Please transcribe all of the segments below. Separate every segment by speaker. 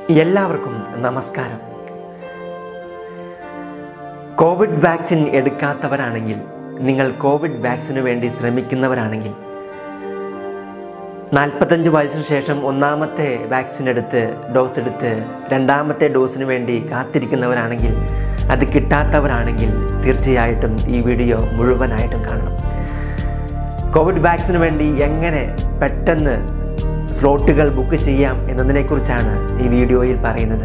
Speaker 1: എല്ലാവർക്കും നമസ്കാരം Covid vaccine എടുക്കാത്തവരാണെങ്കിൽ നിങ്ങൾ കോവിഡ് വാക്സിന് വേണ്ടി ശ്രമിക്കുന്നവരാണെങ്കിൽ നാൽപ്പത്തഞ്ച് വയസ്സിന് ശേഷം ഒന്നാമത്തെ വാക്സിൻ എടുത്ത് ഡോസ് എടുത്ത് രണ്ടാമത്തെ ഡോസിന് വേണ്ടി കാത്തിരിക്കുന്നവരാണെങ്കിൽ അത് കിട്ടാത്തവരാണെങ്കിൽ തീർച്ചയായിട്ടും ഈ വീഡിയോ മുഴുവനായിട്ടും കാണണം കോവിഡ് വാക്സിന് വേണ്ടി എങ്ങനെ പെട്ടെന്ന് സ്ലോട്ടുകൾ ബുക്ക് ചെയ്യാം എന്നതിനെക്കുറിച്ചാണ് ഈ വീഡിയോയിൽ പറയുന്നത്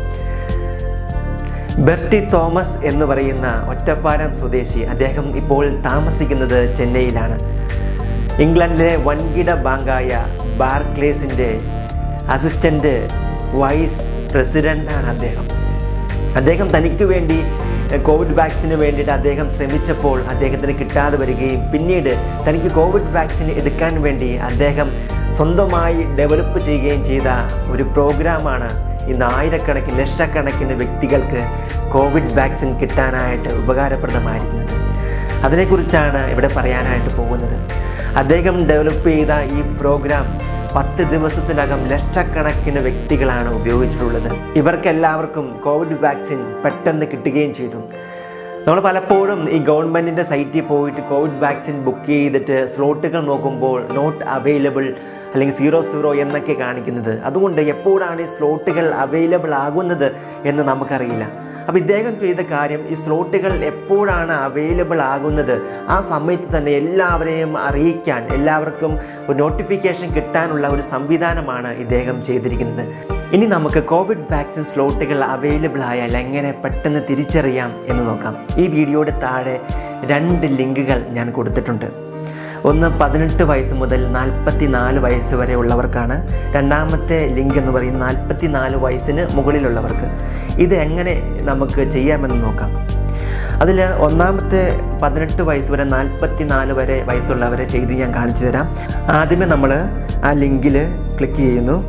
Speaker 1: ബെർട്ടി തോമസ് എന്ന് പറയുന്ന ഒറ്റപ്പാലം സ്വദേശി അദ്ദേഹം ഇപ്പോൾ താമസിക്കുന്നത് ചെന്നൈയിലാണ് ഇംഗ്ലണ്ടിലെ വൻകിട ബാങ്കായ ബാർക്ലേസിൻ്റെ അസിസ്റ്റൻ്റ് വൈസ് പ്രസിഡൻ്റാണ് അദ്ദേഹം അദ്ദേഹം തനിക്ക് വേണ്ടി എഹ്, കോവിഡ് വാക്സിന് വേണ്ടിയിട്ട് അദ്ദേഹം ശ്രമിച്ചപ്പോൾ അദ്ദേഹത്തിന് കിട്ടാതെ വരികയും പിന്നീട് തനിക്ക് കോവിഡ് വാക്സിൻ എടുക്കാൻ വേണ്ടി അദ്ദേഹം സ്വന്തമായി ഡെവലപ്പ് ചെയ്യുകയും ചെയ്ത ഒരു പ്രോഗ്രാമാണ് ഇന്ന് ആയിരക്കണക്കിന് ലക്ഷക്കണക്കിന് വ്യക്തികൾക്ക് കോവിഡ് വാക്സിൻ കിട്ടാനായിട്ട് ഉപകാരപ്രദമായിരിക്കുന്നത് അതിനെക്കുറിച്ചാണ് ഇവിടെ പറയാനായിട്ട് പോകുന്നത് അദ്ദേഹം ഡെവലപ്പ് ചെയ്ത ഈ പ്രോഗ്രാം പത്ത് ദിവസത്തിനകം ലക്ഷക്കണക്കിന് വ്യക്തികളാണ് ഉപയോഗിച്ചിട്ടുള്ളത് ഇവർക്കെല്ലാവർക്കും കോവിഡ് വാക്സിൻ പെട്ടെന്ന് കിട്ടുകയും ചെയ്തു നമ്മൾ പലപ്പോഴും ഈ ഗവൺമെൻറ്റിൻ്റെ സൈറ്റിൽ പോയിട്ട് കോവിഡ് വാക്സിൻ ബുക്ക് ചെയ്തിട്ട് സ്ലോട്ടുകൾ നോക്കുമ്പോൾ നോട്ട് അവൈലബിൾ അല്ലെങ്കിൽ സീറോ സീറോ എന്നൊക്കെ കാണിക്കുന്നത് അതുകൊണ്ട് എപ്പോഴാണ് ഈ സ്ലോട്ടുകൾ അവൈലബിൾ ആകുന്നത് എന്ന് നമുക്കറിയില്ല അപ്പോൾ ഇദ്ദേഹം ചെയ്ത കാര്യം ഈ സ്ലോട്ടുകൾ എപ്പോഴാണ് അവൈലബിൾ ആകുന്നത് ആ സമയത്ത് തന്നെ എല്ലാവരെയും അറിയിക്കാൻ എല്ലാവർക്കും ഒരു നോട്ടിഫിക്കേഷൻ കിട്ടാനുള്ള ഒരു സംവിധാനമാണ് ഇദ്ദേഹം ചെയ്തിരിക്കുന്നത് ഇനി നമുക്ക് കോവിഡ് വാക്സിൻ സ്ലോട്ടുകൾ അവൈലബിൾ ആയാൽ എങ്ങനെ പെട്ടെന്ന് തിരിച്ചറിയാം എന്ന് നോക്കാം ഈ വീഡിയോയുടെ താഴെ രണ്ട് ലിങ്കുകൾ ഞാൻ കൊടുത്തിട്ടുണ്ട് ഒന്ന് പതിനെട്ട് വയസ്സ് മുതൽ നാൽപ്പത്തി നാല് വയസ്സ് വരെ ഉള്ളവർക്കാണ് രണ്ടാമത്തെ ലിങ്ക് എന്ന് പറയുന്നത് നാൽപ്പത്തി നാല് വയസ്സിന് മുകളിലുള്ളവർക്ക് ഇത് എങ്ങനെ നമുക്ക് ചെയ്യാമെന്ന് നോക്കാം അതിൽ ഒന്നാമത്തെ പതിനെട്ട് വയസ്സ് വരെ നാൽപ്പത്തി നാല് വരെ വയസ്സുള്ളവരെ ചെയ്ത് ഞാൻ കാണിച്ചു തരാം ആദ്യമേ നമ്മൾ ആ ലിങ്കിൽ ക്ലിക്ക് ചെയ്യുന്നു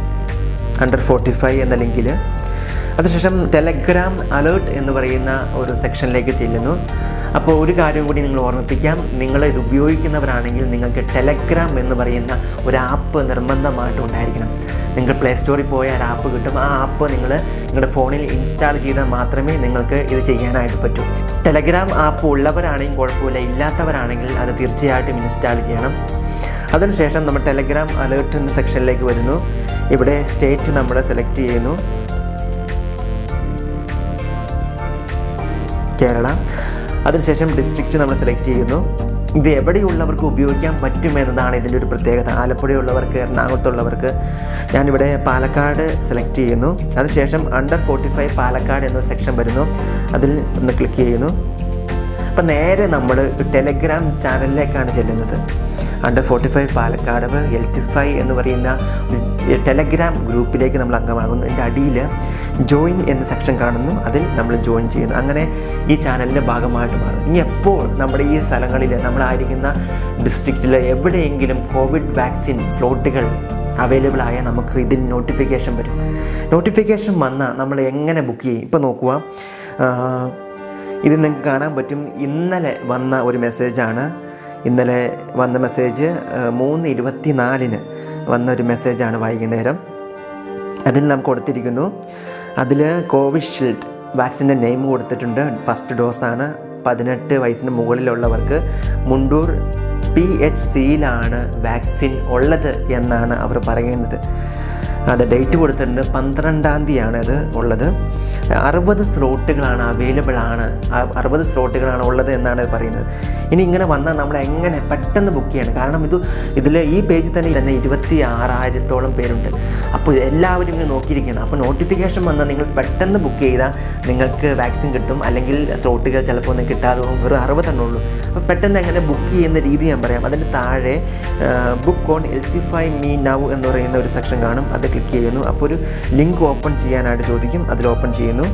Speaker 1: അണ്ടർ ഫോർട്ടി ഫൈവ് എന്ന ലിങ്കിൽ അതിനുശേഷം ടെലഗ്രാം അലേർട്ട് എന്ന് പറയുന്ന ഒരു സെക്ഷനിലേക്ക് ചെല്ലുന്നു അപ്പോൾ ഒരു കാര്യം കൂടി നിങ്ങൾ ഓർമ്മിപ്പിക്കാം നിങ്ങൾ ഇത് ഉപയോഗിക്കുന്നവരാണെങ്കിൽ നിങ്ങൾക്ക് ടെലഗ്രാം എന്ന് പറയുന്ന ഒരു ആപ്പ് നിർബന്ധമായിട്ട് ഉണ്ടായിരിക്കണം നിങ്ങൾ പ്ലേ സ്റ്റോറിൽ പോയാൽ ആ ആപ്പ് കിട്ടും ആ ആപ്പ് നിങ്ങൾ നിങ്ങളുടെ ഫോണിൽ ഇൻസ്റ്റാൾ ചെയ്താൽ മാത്രമേ നിങ്ങൾക്ക് ഇത് ചെയ്യാനായിട്ട് പറ്റൂ ടെലഗ്രാം ആപ്പ് ഉള്ളവരാണെങ്കിൽ കുഴപ്പമില്ല ഇല്ലാത്തവരാണെങ്കിൽ അത് തീർച്ചയായിട്ടും ഇൻസ്റ്റാൾ ചെയ്യണം അതിനുശേഷം നമ്മൾ ടെലഗ്രാം അലേർട്ട് എന്ന സെക്ഷനിലേക്ക് വരുന്നു ഇവിടെ സ്റ്റേറ്റ് നമ്മൾ സെലക്ട് ചെയ്യുന്നു കേരള അതിനുശേഷം ഡിസ്ട്രിക്റ്റ് നമ്മൾ സെലക്ട് ചെയ്യുന്നു ഇത് എവിടെയുള്ളവർക്ക് ഉപയോഗിക്കാൻ പറ്റുമെന്നതാണ് ഇതിൻ്റെ ഒരു പ്രത്യേകത ആലപ്പുഴയുള്ളവർക്ക് എറണാകുളത്തുള്ളവർക്ക് ഞാനിവിടെ പാലക്കാട് സെലക്ട് ചെയ്യുന്നു അതിനുശേഷം അണ്ടർ ഫോർട്ടി ഫൈവ് പാലക്കാട് എന്നൊരു സെക്ഷൻ വരുന്നു അതിൽ ഒന്ന് ക്ലിക്ക് ചെയ്യുന്നു അപ്പം നേരെ നമ്മൾ ടെലഗ്രാം ചാനലിലേക്കാണ് ചെല്ലുന്നത് under forty five Palakkad Healthify എന്ന് പറയുന്ന ഒരു ടെലഗ്രാം ഗ്രൂപ്പിലേക്ക് നമ്മൾ അംഗമാകുന്നു അതിൻ്റെ അടിയിൽ ജോയിൻ എന്ന സെക്ഷൻ കാണുന്നു അതിൽ നമ്മൾ ജോയിൻ ചെയ്യുന്നു അങ്ങനെ ഈ ചാനലിൻ്റെ ഭാഗമായിട്ട് മാറും ഇനി എപ്പോൾ നമ്മുടെ ഈ സ്ഥലങ്ങളിൽ നമ്മളായിരിക്കുന്ന ഡിസ്ട്രിക്റ്റിൽ എവിടെയെങ്കിലും കോവിഡ് വാക്സിൻ സ്ലോട്ടുകൾ അവൈലബിൾ ആയാൽ നമുക്ക് ഇതിൽ നോട്ടിഫിക്കേഷൻ വരും നോട്ടിഫിക്കേഷൻ വന്നാൽ നമ്മൾ എങ്ങനെ ബുക്ക് ചെയ്യും ഇപ്പോൾ നോക്കുക ആ, ഇത് നിങ്ങൾക്ക് കാണാൻ പറ്റും ഇന്നലെ വന്ന ഒരു മെസ്സേജാണ് ഇന്നലെ വന്ന മെസ്സേജ് ആ, മൂന്ന് ഇരുപത്തി നാലിന് വന്ന ഒരു മെസ്സേജാണ് വൈകുന്നേരം അതിൽ നാം കൊടുത്തിരിക്കുന്നു അതിൽ കോവിഷീൽഡ് വാക്സിൻ്റെ നെയിം കൊടുത്തിട്ടുണ്ട് ഫസ്റ്റ് ഡോസാണ് പതിനെട്ട് വയസ്സിന് മുകളിലുള്ളവർക്ക് മുണ്ടൂർ പി എച്ച് സിയിലാണ് വാക്സിൻ ഉള്ളത് എന്നാണ് അവർ പറയുന്നത് അത് ഡേറ്റ് കൊടുത്തിട്ടുണ്ട് പന്ത്രണ്ടാം തീയതിയാണ് അത് ഉള്ളത് അറുപത് സ്ലോട്ടുകളാണ് അവൈലബിൾ ആണ് ആ അറുപത് സ്ലോട്ടുകളാണ് ഉള്ളത് എന്നാണ് ഇത് പറയുന്നത് ഇനി ഇങ്ങനെ വന്നാൽ നമ്മൾ എങ്ങനെ പെട്ടെന്ന് ബുക്ക് ചെയ്യണം കാരണം ഇത് ഇതിൽ ഈ പേജിൽ തന്നെ തന്നെ ഇരുപത്തി ആറായിരത്തോളം പേരുണ്ട് അപ്പോൾ എല്ലാവരും ഇങ്ങനെ നോക്കിയിരിക്കുകയാണ് അപ്പോൾ നോട്ടിഫിക്കേഷൻ വന്നാൽ നിങ്ങൾ പെട്ടെന്ന് ബുക്ക് ചെയ്താൽ നിങ്ങൾക്ക് വാക്സിൻ കിട്ടും അല്ലെങ്കിൽ സ്ലോട്ടുകൾ ചിലപ്പോൾ ഒന്നും കിട്ടാതെ പോകും വെറും അറുപതെണ്ണേ ഉള്ളൂ അപ്പോൾ പെട്ടെന്ന് എങ്ങനെ ബുക്ക് ചെയ്യുന്ന രീതി ഞാൻ പറയാം അതിൻ്റെ താഴെ book on Healthify me now എന്ന് പറയുന്ന ഒരു സെക്ഷൻ കാണും അത് ക്ലിക്ക് ചെയ്യുന്നു അപ്പോൾ ഒരു ലിങ്ക് ഓപ്പൺ ചെയ്യാനായിട്ട് ചോദിക്കും അതിൽ ഓപ്പൺ ചെയ്യുന്നു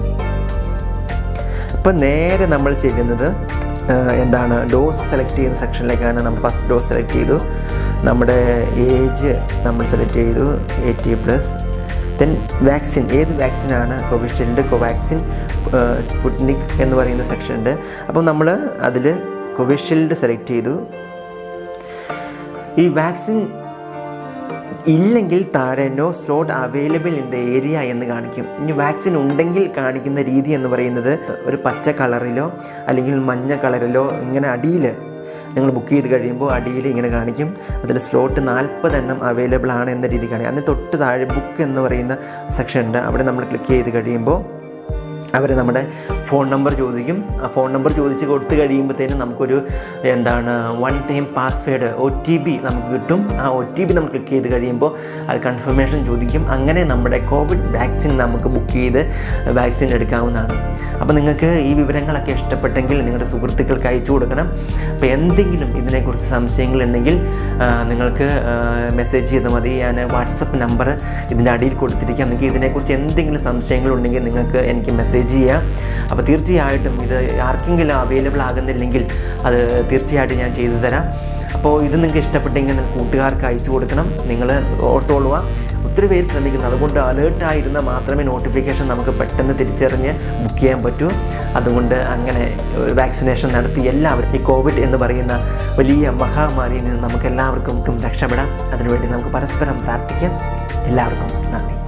Speaker 1: അപ്പോൾ നേരെ നമ്മൾ ചെല്ലുന്നത് ആ, എന്താണ് ഡോസ് സെലക്ട് ചെയ്യുന്ന സെക്ഷനിലേക്കാണ് നമ്മൾ ഫസ്റ്റ് ഡോസ് സെലക്ട് ചെയ്തു നമ്മുടെ ഏജ് നമ്മൾ സെലക്ട് ചെയ്തു എയ്റ്റി പ്ലസ് ദെൻ വാക്സിൻ ഏത് വാക്സിനാണ് കോവിഷീൽഡ് കോവാക്സിൻ സ്പുട്നിക് എന്ന് പറയുന്ന സെക്ഷൻ ഉണ്ട് അപ്പോൾ നമ്മൾ അതിൽ കോവിഷീൽഡ് സെലക്ട് ചെയ്തു ഈ വാക്സിൻ ഇല്ലെങ്കിൽ താഴെ no slot available in the area എന്ന് കാണിക്കും ഇനി വാക്സിൻ ഉണ്ടെങ്കിൽ കാണിക്കുന്ന രീതി എന്ന് പറയുന്നത് ഒരു പച്ച കളറിലോ അല്ലെങ്കിൽ മഞ്ഞ കളറിലോ ഇങ്ങനെ അടിയിൽ നിങ്ങൾ ബുക്ക് ചെയ്ത് കഴിയുമ്പോൾ അടിയിൽ ഇങ്ങനെ കാണിക്കും അതിൽ സ്ലോട്ട് നാൽപ്പത് എണ്ണം അവൈലബിൾ ആണ് എന്ന രീതി കാണിക്കും അതിന് തൊട്ട് താഴെ ബുക്ക് എന്ന് പറയുന്ന സെക്ഷൻ ഉണ്ട് അവിടെ നമ്മൾ ക്ലിക്ക് ചെയ്ത് കഴിയുമ്പോൾ അവർ നമ്മുടെ ഫോൺ നമ്പർ ചോദിക്കും ആ ഫോൺ നമ്പർ ചോദിച്ച് കൊടുത്തു കഴിയുമ്പോഴത്തേനും നമുക്കൊരു എന്താണ് one time password O T P നമുക്ക് കിട്ടും ആ ഒ ടി പി നമ്മൾ ക്ലിക്ക് ചെയ്ത് കഴിയുമ്പോൾ അത് കൺഫർമേഷൻ ചോദിക്കും അങ്ങനെ നമ്മുടെ കോവിഡ് വാക്സിൻ നമുക്ക് ബുക്ക് ചെയ്ത് വാക്സിൻ എടുക്കാവുന്നതാണ് അപ്പോൾ നിങ്ങൾക്ക് ഈ വിവരങ്ങളൊക്കെ ഇഷ്ടപ്പെട്ടെങ്കിൽ നിങ്ങളുടെ സുഹൃത്തുക്കൾക്ക് അയച്ചു കൊടുക്കണം അപ്പോൾ എന്തെങ്കിലും ഇതിനെക്കുറിച്ച് സംശയങ്ങളുണ്ടെങ്കിൽ ആ, നിങ്ങൾക്ക് മെസ്സേജ് ചെയ്താൽ മതി ഞാൻ വാട്സപ്പ് നമ്പർ ഇതിൻ്റെ അടിയിൽ കൊടുത്തിരിക്കാം നിങ്ങൾക്ക് ഇതിനെക്കുറിച്ച് എന്തെങ്കിലും സംശയങ്ങളുണ്ടെങ്കിൽ നിങ്ങൾക്ക് എനിക്ക് മെസ്സേജ് ചെയ്യാം അപ്പോൾ തീർച്ചയായിട്ടും ഇത് ആർക്കെങ്കിലും അവൈലബിൾ ആകുന്നില്ലെങ്കിൽ അത് തീർച്ചയായിട്ടും ഞാൻ ചെയ്തു തരാം അപ്പോൾ ഇത് നിങ്ങൾക്ക് ഇഷ്ടപ്പെട്ടെങ്കിൽ നിങ്ങൾ കൂട്ടുകാർക്ക് അയച്ചു കൊടുക്കണം നിങ്ങൾ ഓർത്തോളുക ഒത്തിരി പേര് ശ്രമിക്കുന്നു അതുകൊണ്ട് അലേർട്ടായിരുന്ന മാത്രമേ നോട്ടിഫിക്കേഷൻ നമുക്ക് പെട്ടെന്ന് തിരിച്ചറിഞ്ഞ് ബുക്ക് ചെയ്യാൻ പറ്റൂ അതുകൊണ്ട് അങ്ങനെ വാക്സിനേഷൻ നടത്തി എല്ലാവരും ഈ കോവിഡ് എന്ന് പറയുന്ന വലിയ മഹാമാരിയിൽ നിന്ന് നമുക്ക് എല്ലാവർക്കും രക്ഷപ്പെടാം അതിനുവേണ്ടി നമുക്ക് പരസ്പരം പ്രാർത്ഥിക്കാം എല്ലാവർക്കും നന്ദി